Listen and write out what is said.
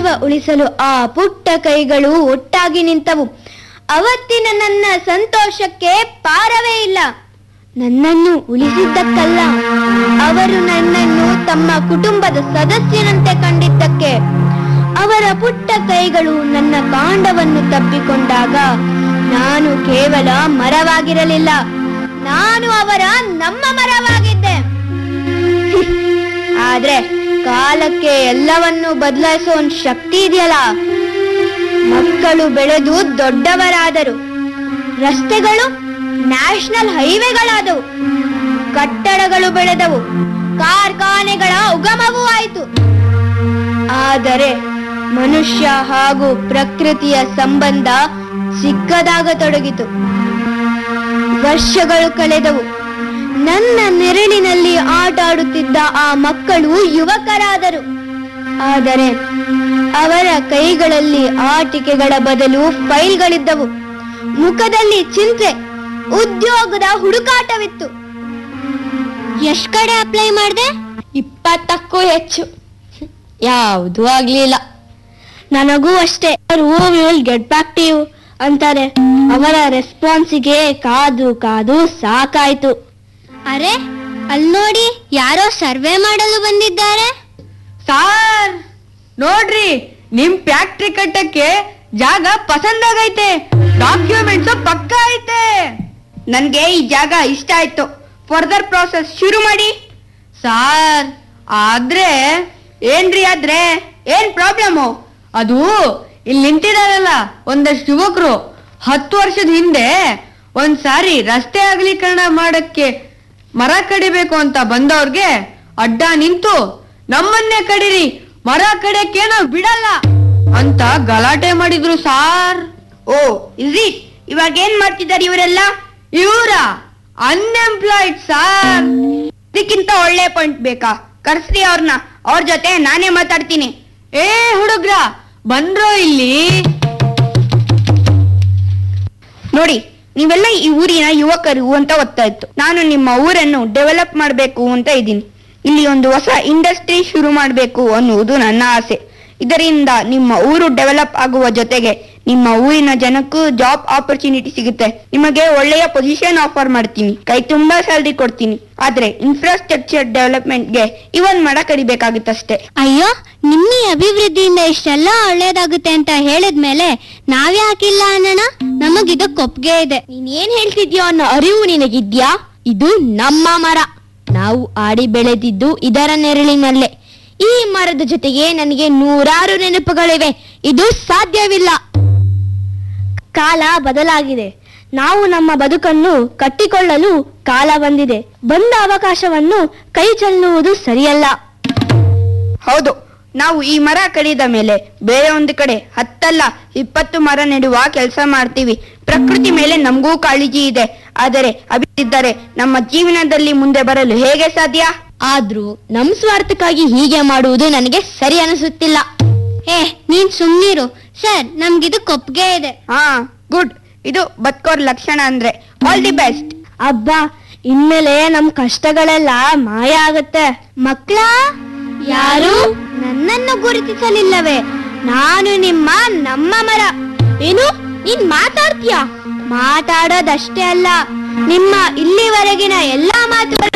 ಜೀವ ಉಳಿಸಲು ಆ ಪುಟ್ಟ ಕೈಗಳು ಒಟ್ಟಾಗಿ ನಿಂತವು ಅವತ್ತಿನ ನನ್ನ ಸಂತೋಷಕ್ಕೆ ಪಾರವೇ ಇಲ್ಲ ನನ್ನನ್ನು ಉಳಿಸಿದ್ದಕ್ಕಲ್ಲ ಅವರು ನನ್ನನ್ನು ತಮ್ಮ ಕುಟುಂಬದ ಸದಸ್ಯನಂತೆ ಕಂಡಿದ್ದಕ್ಕೆ ಅವರ ಪುಟ್ಟ ಕೈಗಳು ನನ್ನ ಕಾಂಡವನ್ನು ತಬ್ಬಿಕೊಂಡಾಗ ನಾನು ಕೇವಲ ಮರವಾಗಿರಲಿಲ್ಲ ನಾನು ಅವರ ನಮ್ಮ ಮರವಾಗಿದ್ದೆ ಆದ್ರೆ ಕಾಲಕ್ಕೆ ಎಲ್ಲವನ್ನೂ ಬದಲಾಯಿಸೋ ಒಂದ್ ಶಕ್ತಿ ಇದೆಯಲ್ಲ ಮಕ್ಕಳು ಬೆಳೆದು ದೊಡ್ಡವರಾದರು ರಸ್ತೆಗಳು ನ್ಯಾಷನಲ್ ಹೈವೇಗಳಾದವು ಕಟ್ಟಡಗಳು ಬೆಳೆದವು ಕಾರ್ಖಾನೆಗಳ ಉಗಮವೂ ಆಯಿತು ಆದರೆ ಮನುಷ್ಯ ಹಾಗೂ ಪ್ರಕೃತಿಯ ಸಂಬಂಧ ಸಿಕ್ಕದಾಗತೊಡಗಿತು ವರ್ಷಗಳು ಕಳೆದವು ನನ್ನ ನೆರಳಿನಲ್ಲಿ ಆಟ ಆಡುತ್ತಿದ್ದ ಆ ಮಕ್ಕಳು ಯುವಕರಾದರು ಆದರೆ ಅವರ ಕೈಗಳಲ್ಲಿ ಆಟಿಕೆಗಳ ಬದಲು ಫೈಲ್ಗಳಿದ್ದವು ಮುಖದಲ್ಲಿ ಚಿಂತೆ ಉದ್ಯೋಗದ ಹುಡುಕಾಟವಿತ್ತು ಎಷ್ಟ್ ಕಡೆ ಅಪ್ಲೈ ಮಾಡಿದೆ ಇಪ್ಪತ್ತಕ್ಕೂ ಹೆಚ್ಚು ಯಾವುದೂ ಆಗ್ಲಿಲ್ಲ ನನಗೂ ಅಷ್ಟೇ will get back to you ಅಂತಾರೆ ಅವರ ರೆಸ್ಪಾನ್ಸಿಗೆ ಕಾದು ಕಾದು ಸಾಕಾಯ್ತು ಅರೆ ಅಲ್ಲಿ ನೋಡಿ ಯಾರೋ ಸರ್ವೆ ಮಾಡಲು ಬಂದಿದ್ದಾರೆ ಸಾರ್ ನೋಡ್ರಿ ನಿಮ್ ಫ್ಯಾಕ್ಟ್ರಿ ಕಟ್ಟಕ್ಕೆ ಜಾಗ ಪಸಂದಾಗೈತೆ ಡಾಕ್ಯುಮೆಂಟ್ಸ್ ಪಕ್ಕ ಐತೆ ನನ್ಗೆ ಈ ಜಾಗ ಇಷ್ಟ ಆಯ್ತು ಫರ್ದರ್ ಪ್ರಾಸೆಸ್ ಶುರು ಮಾಡಿ ಸಾರ್ ಆದ್ರೆ ಏನ್ರಿ ಆದ್ರೆ ಏನ್ ಪ್ರಾಬ್ಲಮ್ಮು ಅದು ಇಲ್ಲಿ ನಿಂತಿದಾರಲ್ಲ ಒಂದಷ್ಟು ಯುವಕರು ಹತ್ತು ವರ್ಷದ ಹಿಂದೆ ಒಂದ್ಸಾರಿ ರಸ್ತೆ ಅಗಲೀಕರಣ ಮಾಡಕ್ಕೆ ಮರ ಕಡಿಬೇಕು ಅಂತ ಬಂದವ್ರಿಗೆ ಅಡ್ಡ ನಿಂತು ನಮ್ಮನ್ನೇ ಕಡಿರಿ ಮರ ಕಡಿಯಕ್ಕೇನೋ ಬಿಡಲ್ಲ ಅಂತ ಗಲಾಟೆ ಮಾಡಿದ್ರು ಸಾರ್ ಓ ಇಸ್ ಇವಾಗ ಏನ್ ಮಾಡ್ತಿದ್ದಾರೆ ಇವರೆಲ್ಲ ಇವರ ಅನ್ಎಂಪ್ಲಾಯ್ಡ್ ಸಾರ್ ಇದಕ್ಕಿಂತ ಒಳ್ಳೆ ಪಾಯಿಂಟ್ ಬೇಕಾ ಕರ್ಸ್ರಿ ಅವ್ರನ್ನ ಅವ್ರ ಜೊತೆ ನಾನೇ ಮಾತಾಡ್ತೀನಿ ಏ ಹುಡುಗ್ರ ಬಂದ್ರೋ ಇಲ್ಲಿ ನೋಡಿ ನೀವೆಲ್ಲ ಈ ಊರಿನ ಯುವಕರು ಅಂತ ಓದ್ತಾ ಇತ್ತು ನಾನು ನಿಮ್ಮ ಊರನ್ನು ಡೆವಲಪ್ ಮಾಡಬೇಕು ಅಂತ ಇದ್ದೀನಿ ಇಲ್ಲಿ ಒಂದು ಹೊಸ ಇಂಡಸ್ಟ್ರಿ ಶುರು ಮಾಡಬೇಕು ಅನ್ನುವುದು ನನ್ನ ಆಸೆ ಇದರಿಂದ ನಿಮ್ಮ ಊರು ಡೆವಲಪ್ ಆಗುವ ಜೊತೆಗೆ ನಿಮ್ಮ ಊರಿನ ಜನಕ್ಕೂ ಜಾಬ್ ಆಪರ್ಚುನಿಟಿ ಸಿಗುತ್ತೆ ನಿಮಗೆ ಒಳ್ಳೆಯ ಪೊಸಿಷನ್ ಆಫರ್ ಮಾಡ್ತೀನಿ ಕೈ ತುಂಬಾ ಸ್ಯಾಲ್ರಿ ಕೊಡ್ತೀನಿ ಆದ್ರೆ ಇನ್ಫ್ರಾಸ್ಟ್ರಕ್ಚರ್ ಡೆವಲಪ್ಮೆಂಟ್ಗೆ ಇವನ್ ಮಡ ಕಡಿಬೇಕಾಗುತ್ತಷ್ಟೇ ಅಯ್ಯೋ ನಿಮ್ಮ ಈ ಅಭಿವೃದ್ಧಿಯಿಂದ ಇಷ್ಟೆಲ್ಲ ಒಳ್ಳೇದಾಗುತ್ತೆ ಅಂತ ಹೇಳಿದ್ಮೇಲೆ ನಾವ್ಯಾಕಿಲ್ಲ ಅನ್ನೋಣ ನಮಗಿದಕ್ಕೆ ಒಪ್ಗೆ ಇದೆ ನೀನ್ ಏನ್ ಹೇಳ್ತಿದ್ಯೋ ಅನ್ನೋ ಅರಿವು ನಿನಗಿದ್ಯಾ ಇದು ನಮ್ಮ ಮರ ನಾವು ಆಡಿ ಬೆಳೆದಿದ್ದು ಇದರ ನೆರಳಿನಲ್ಲೇ ಈ ಮರದ ಜೊತೆಗೆ ನನಗೆ ನೂರಾರು ನೆನಪುಗಳಿವೆ ಇದು ಸಾಧ್ಯವಿಲ್ಲ ಕಾಲ ಬದಲಾಗಿದೆ ನಾವು ನಮ್ಮ ಬದುಕನ್ನು ಕಟ್ಟಿಕೊಳ್ಳಲು ಕಾಲ ಬಂದಿದೆ ಬಂದ ಅವಕಾಶವನ್ನು ಕೈ ಚೆಲ್ಲುವುದು ಸರಿಯಲ್ಲ ಹೌದು ನಾವು ಈ ಮರ ಕಡಿದ ಮೇಲೆ ಬೇರೆ ಒಂದು ಕಡೆ ಹತ್ತಲ್ಲ ಇಪ್ಪತ್ತು ಮರ ನೆಡುವ ಕೆಲಸ ಮಾಡ್ತೀವಿ ಪ್ರಕೃತಿ ಮೇಲೆ ನಮಗೂ ಕಾಳಜಿ ಇದೆ ಆದರೆ ಅಭಿವೃದ್ಧಿದ್ದರೆ ನಮ್ಮ ಜೀವನದಲ್ಲಿ ಮುಂದೆ ಬರಲು ಹೇಗೆ ಸಾಧ್ಯ ಆದ್ರೂ ನಮ್ ಸ್ವಾರ್ಥಕ್ಕಾಗಿ ಹೀಗೆ ಮಾಡುವುದು ನನಗೆ ಸರಿ ಅನಿಸುತ್ತಿಲ್ಲ ಏ ನೀನ್ ಸುಮ್ನಿರು ಸರ್ ನಮ್ಗಿದು ಕೊಪ್ಗೆ ಇದೆ ಹಾ ಗುಡ್ ಇದು ಬದುಕೋರ್ ಲಕ್ಷಣ ಅಂದ್ರೆ ಆಲ್ ದಿ ಬೆಸ್ಟ್ ಅಬ್ಬಾ ಇನ್ಮೇಲೆ ನಮ್ ಕಷ್ಟಗಳೆಲ್ಲ ಮಾಯ ಆಗತ್ತೆ ಮಕ್ಳ ಯಾರು ನನ್ನನ್ನು ಗುರುತಿಸಲಿಲ್ಲವೇ ನಾನು ನಿಮ್ಮ ನಮ್ಮ ಮರ ಏನು ನೀನ್ ಮಾತಾಡ್ತೀಯ ಮಾತಾಡೋದಷ್ಟೇ ಅಲ್ಲ ನಿಮ್ಮ ಇಲ್ಲಿವರೆಗಿನ ಎಲ್ಲಾ ಮಾತುಗಳು